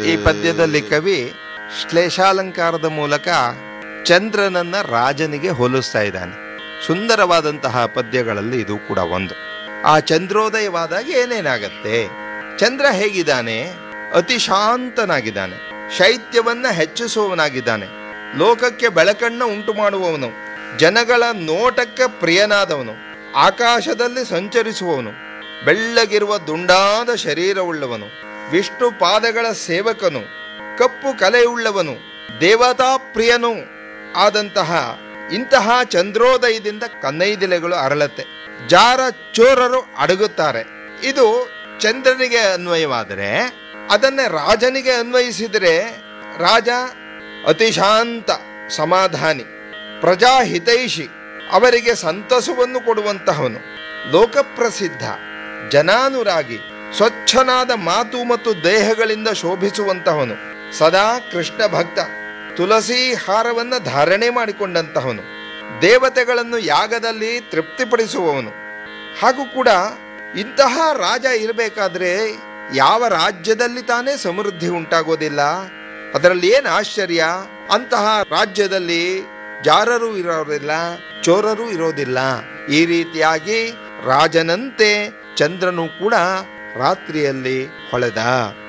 ಈ ಪದ್ಯದಲ್ಲಿ ಕವಿ ಶ್ಲೇಷಾಲಂಕಾರದ ಮೂಲಕ ಚಂದ್ರನನ್ನ ರಾಜನಿಗೆ ಹೋಲಿಸ್ತಾ ಇದ್ದಾನೆ ಸುಂದರವಾದಂತಹ ಪದ್ಯಗಳಲ್ಲಿ ಇದು ಕೂಡ ಒಂದು ಆ ಚಂದ್ರೋದಯವಾದಾಗ ಏನೇನಾಗತ್ತೆ ಚಂದ್ರ ಹೇಗಿದ್ದಾನೆ ಅತಿ ಶಾಂತನಾಗಿದ್ದಾನೆ ಶೈತ್ಯವನ್ನ ಹೆಚ್ಚಿಸುವವನಾಗಿದ್ದಾನೆ ಲೋಕಕ್ಕೆ ಬೆಳಕನ್ನ ಉಂಟು ಮಾಡುವವನು ಜನಗಳ ನೋಟಕ್ಕೆ ಪ್ರಿಯನಾದವನು ಆಕಾಶದಲ್ಲಿ ಸಂಚರಿಸುವವನು ಬೆಳ್ಳಗಿರುವ ದುಂಡಾದ ಶರೀರವುಳ್ಳವನು ವಿಷ್ಣು ಪಾದಗಳ ಸೇವಕನು ಕಪ್ಪು ಕಲೆಯುಳ್ಳವನು ದೇವತಾ ಪ್ರಿಯನು ಆದಂತಹ ಇಂತಹ ಚಂದ್ರೋದಯದಿಂದ ಕನ್ನೈದಿಲೆಗಳು ಅರಳತ್ತೆ ಜಾರ ಚೋರರು ಅಡಗುತ್ತಾರೆ ಇದು ಚಂದ್ರನಿಗೆ ಅನ್ವಯವಾದರೆ ಅದನ್ನೇ ರಾಜನಿಗೆ ಅನ್ವಯಿಸಿದರೆ ರಾಜ ಅತಿ ಶಾಂತ ಸಮಾಧಾನಿ ಪ್ರಜಾಹಿತೈಷಿ ಅವರಿಗೆ ಸಂತಸವನ್ನು ಕೊಡುವಂತಹವನು ಲೋಕಪ್ರಸಿದ್ಧ ಜನಾನುರಾಗಿ ಸ್ವಚ್ಛನಾದ ಮಾತು ಮತ್ತು ದೇಹಗಳಿಂದ ಶೋಭಿಸುವಂತಹವನು ಸದಾ ಕೃಷ್ಣ ಭಕ್ತ ತುಳಸಿ ಹಾರವನ್ನ ಧಾರಣೆ ಮಾಡಿಕೊಂಡಂತಹವನು ದೇವತೆಗಳನ್ನು ಯಾಗದಲ್ಲಿ ತೃಪ್ತಿಪಡಿಸುವವನು ಹಾಗೂ ಕೂಡ ಇಂತಹ ರಾಜ ಇರಬೇಕಾದ್ರೆ ಯಾವ ರಾಜ್ಯದಲ್ಲಿ ತಾನೇ ಸಮೃದ್ಧಿ ಉಂಟಾಗೋದಿಲ್ಲ ಅದರಲ್ಲಿ ಏನು ಆಶ್ಚರ್ಯ ಅಂತಹ ರಾಜ್ಯದಲ್ಲಿ ಜಾರರು ಇರೋದಿಲ್ಲ ಚೋರರು ಇರೋದಿಲ್ಲ ಈ ರೀತಿಯಾಗಿ ರಾಜನಂತೆ ಚಂದ್ರನು ಕೂಡ ರಾತ್ರಿಯಲ್ಲಿ ಹೊಳೆದ